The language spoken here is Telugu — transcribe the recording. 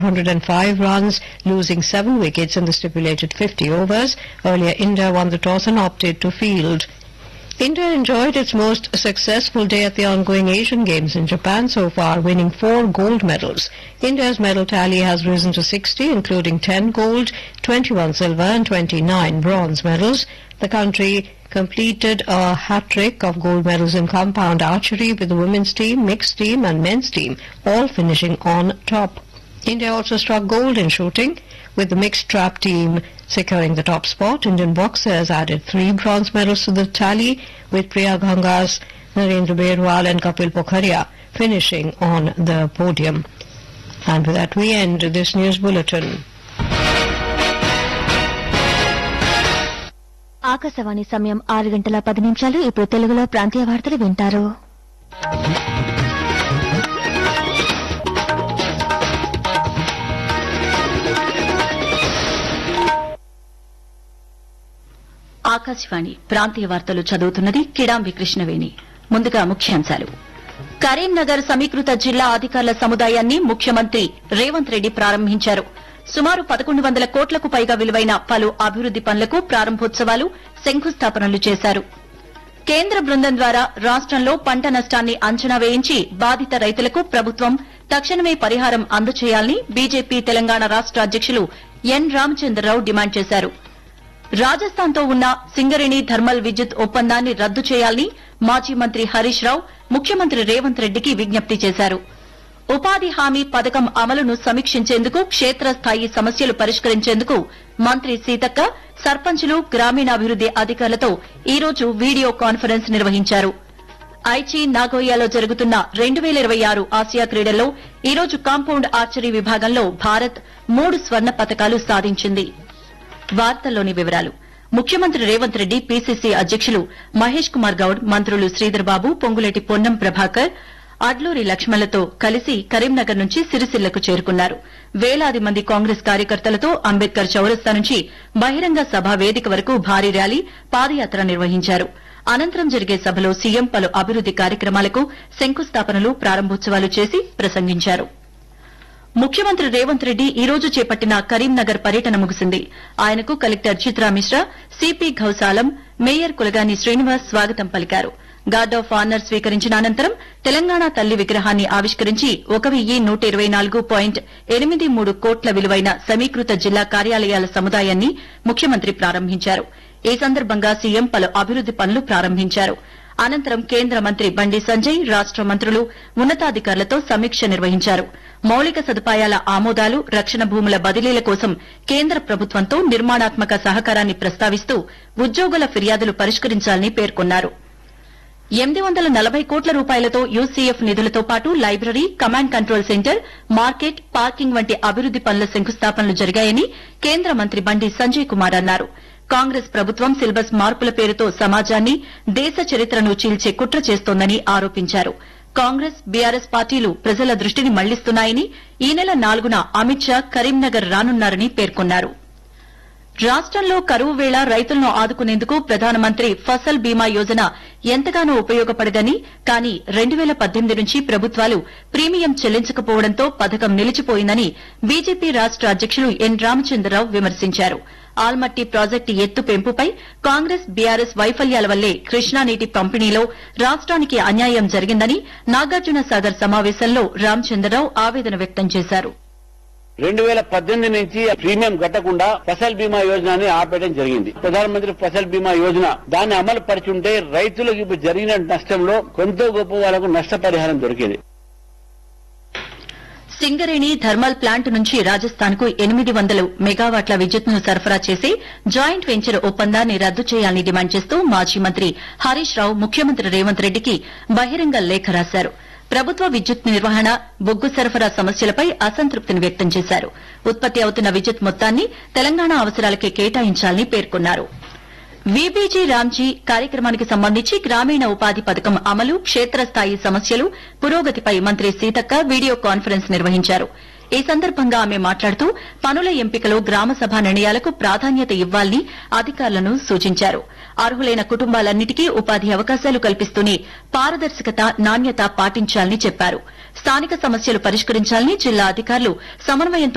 105 runs, losing seven wickets in the stipulated 50 overs. Earlier, India won the toss and opted to field. India enjoyed its most successful day at the ongoing Asian Games in Japan so far, winning four gold medals. India's medal tally has risen to 60, including 10 gold, 21 silver and 29 bronze medals. The country completed a hat-trick of gold medals in compound archery with the women's team, mixed team and men's team, all finishing on top. India also struck gold in shooting, with the mixed trap team securing the top spot. Indian boxers added three bronze medals to the tally, with Priya Gangas, Narendra Berwal and Kapil Pokharia finishing on the podium. And with that we end this news bulletin. Akashvani సమయం ఆరు గంటల పది నిమిషాలు ఇప్పుడు తెలుగులో ప్రాంతీయ వార్తలు వింటారు ఆకాశవాణి ప్రాంతీయ వార్తలు చదువుతున్నది కిడాంబి కృష్ణవేణి ముందుగా ముఖ్యాంశాలు కరీంనగర్ సమీకృత జిల్లా అధికారుల సముదాయాన్ని ముఖ్యమంత్రి రేవంత్ రెడ్డి ప్రారంభించారు సుమారు పదకొండు వందల కోట్లకు పైగా విలువైన పలు అభివృద్ది పనులకు ప్రారంభోత్సవాలు శంకుస్థాపనలు చేశారు కేంద్ర బృందం ద్వారా రాష్టంలో పంట నష్టాన్ని అంచనా వేయించి బాధిత రైతులకు ప్రభుత్వం తక్షణమే పరిహారం అందజేయాలని బీజేపీ తెలంగాణ రాష్ట అధ్యకులు ఎన్ రామచంద్రరావు డిమాండ్ చేశారు రాజస్థాన్తో ఉన్న సింగరేణి థర్మల్ విద్యుత్ ఒప్పందాన్ని రద్దు చేయాలని మాజీ మంత్రి హరీష్ రావు ముఖ్యమంత్రి రేవంత్ రెడ్డికి విజ్ఞప్తి చేశారు ఉపాధి హామీ పథకం అమలును సమీక్షించేందుకు క్షేత్రస్థాయి సమస్యలు పరిష్కరించేందుకు మంత్రి సీతక్క సర్పంచులు గ్రామీణాభివృద్ది అధికారులతో ఈ రోజు వీడియో కాన్ఫరెన్స్ నిర్వహించారు ఐచి నాగోయాలో జరుగుతున్న రెండు వేల ఇరవై ఆరు ఆసియా క్రీడల్లో ఈ రోజు కాంపౌండ్ ఆర్చరీ విభాగంలో భారత్ మూడు స్వర్ణ పతకాలు సాధించింది వార్తల్లోని వివరాలు ముఖ్యమంత్రి రేవంత్ రెడ్డి పీసీసీ అధ్యకులు మహేష్ కుమార్ గౌడ్ మంత్రులు శ్రీధర్ బాబు పొంగులేటి పొన్నం ప్రభాకర్ అడ్లూరి లక్ష్మణ్లతో కలిసి కరీంనగర్ నుంచి సిరిసిల్లకు చేరుకున్నారు వేలాది మంది కాంగ్రెస్ కార్యకర్తలతో అంబేద్కర్ చౌరస్తా నుంచి బహిరంగ సభ వేదిక వరకు భారీ ర్యాలీ పాదయాత్ర నిర్వహించారు అనంతరం జరిగే సభలో సీఎం పలు అభివృద్ది కార్యక్రమాలకు శంకుస్థాపనలు ప్రారంభోత్సవాలు చేసి ప్రసంగించారు ముఖ్యమంత్రి రేవంత్ రెడ్డి ఈ రోజు చేపట్టిన కరీంనగర్ పర్యటన ముగిసింది ఆయనకు collector Chitra Mishra CP Ghousalam mayor Kulagani Srinivas స్వాగతం పలికారు గార్డ్ ఆఫ్ ఆనర్ స్వీకరించిన అనంతరం తెలంగాణ తల్లి విగ్రహాన్ని ఆవిష్కరించి ఒక వెయ్యి నూట ఇరవై నాలుగు పాయింట్ ఎనిమిది మూడు కోట్ల విలువైన సమీకృత జిల్లా కార్యాలయాల సముదాయాన్ని ముఖ్యమంత్రి ప్రారంభించారు ఈ సందర్భంగా సీఎం పలు అభివృద్ది పనులు ప్రారంభించారు అనంతరం కేంద్ర మంత్రి బండి సంజయ్ రాష్ట మంత్రులు ఉన్నతాధికారులతో సమీక్ష నిర్వహించారు మౌలిక సదుపాయాల ఆమోదాలు రక్షణ భూముల బదిలీల కోసం కేంద్ర ప్రభుత్వంతో నిర్మాణాత్మక సహకారాన్ని ప్రస్తావిస్తూ ఉద్యోగుల ఫిర్యాదులు పరిష్కరించాలని పేర్కొన్నారు ఎనిమిది వందల నలభై కోట్ల రూపాయలతో యూసీఎఫ్ నిధులతో పాటు library command control centre market parking వంటి అభివృద్ది పనుల శంకుస్థాపనలు జరిగాయని కేంద్ర మంత్రి బండి సంజయ్ కుమార్ అన్నారు కాంగ్రెస్ ప్రభుత్వం సిలబస్ మార్పుల పేరుతో సమాజాన్ని దేశ చరిత్రను చీల్చే కుట్ర చేస్తోందని ఆరోపించారు కాంగ్రెస్ బీఆర్ఎస్ పార్టీలు ప్రజల దృష్టిని మళ్లిస్తున్నాయని ఈ నెల నాలుగున అమిత్ షా కరీంనగర్ రానున్నారని పేర్కొన్నారు రాష్టంలో కరువు వేళ రైతులను ఆదుకునేందుకు ప్రధానమంత్రి ఫసల్ బీమా యోజన ఎంతగానో ఉపయోగపడదని కానీ రెండు వేల పద్దెనిమిది నుంచి ప్రభుత్వాలు ప్రీమియం చెల్లించకపోవడంతో పథకం నిలిచిపోయిందని బీజేపీ రాష్ట అధ్యకులు ఎన్ రామచంద్రరావు విమర్శించారు ఆల్మట్టి ప్రాజెక్టు ఎత్తు పెంపుపై కాంగ్రెస్ బీఆర్ఎస్ వైఫల్యాల వల్లే కృష్ణా నీటి పంపిణీలో రాష్ట్రానికి అన్యాయం జరిగిందని నాగార్జున సాగర్ సమావేశంలో రామచంద్రరావు ఆవేదన వ్యక్తం చేశారు రెండు వేల పద్దెనిమిది నుంచి ప్రీమియం కట్టకుండా ఫసల్ బీమా యోజనని ఆపేయడం జరిగింది ప్రధానమంత్రి ఫసల్ బీమా యోజన దాన్ని అమలు పరిచుంటే రైతులకు ఇప్పుడు జరిగిన నష్టంలో కొంత గొప్ప వాళ్ళకు నష్టపరిహారం దొరికేది సింగరేణి థర్మల్ ప్లాంట్ నుంచి రాజస్థాన్ కు ఎనిమిది వందల మెగావాట్ల విద్యుత్తును సరఫరా చేసి జాయింట్ వెంచర్ ఒప్పందాన్ని రద్దు చేయాలని డిమాండ్ చేస్తూ మాజీ మంత్రి హరీష్ రావు ముఖ్యమంత్రి రేవంత్ రెడ్డికి బహిరంగ లేఖ రాశారు ప్రభుత్వ విద్యుత్ నిర్వహణ బొగ్గు సరఫరా సమస్యలపై అసంతృప్తిని వ్యక్తం చేశారు ఉత్పత్తి అవుతున్న విద్యుత్ మొత్తాన్ని తెలంగాణ అవసరాలకే కేటాయించాలని పేర్కొన్నారు వీబీజీ రామ్జీ కార్యక్రమానికి సంబంధించి గ్రామీణ ఉపాధి పథకం అమలు క్షేత్రస్థాయి సమస్యలు పురోగతిపై మంత్రి సీతక్క వీడియో కాన్ఫరెన్స్ నిర్వహించారు ఈ సందర్భంగా ఆమె మాట్లాడుతూ పనుల ఎంపికలో గ్రామ సభ నిర్ణయాలకు ప్రాధాన్యత ఇవ్వాలని అధికారులను సూచించారు అర్హులైన కుటుంబాలన్నిటికీ ఉపాధి అవకాశాలు కల్పిస్తూనే పారదర్శకత నాణ్యత పాటించాలని చెప్పారు స్థానిక సమస్యలు పరిష్కరించాలని జిల్లా అధికారులు సమన్వయంతో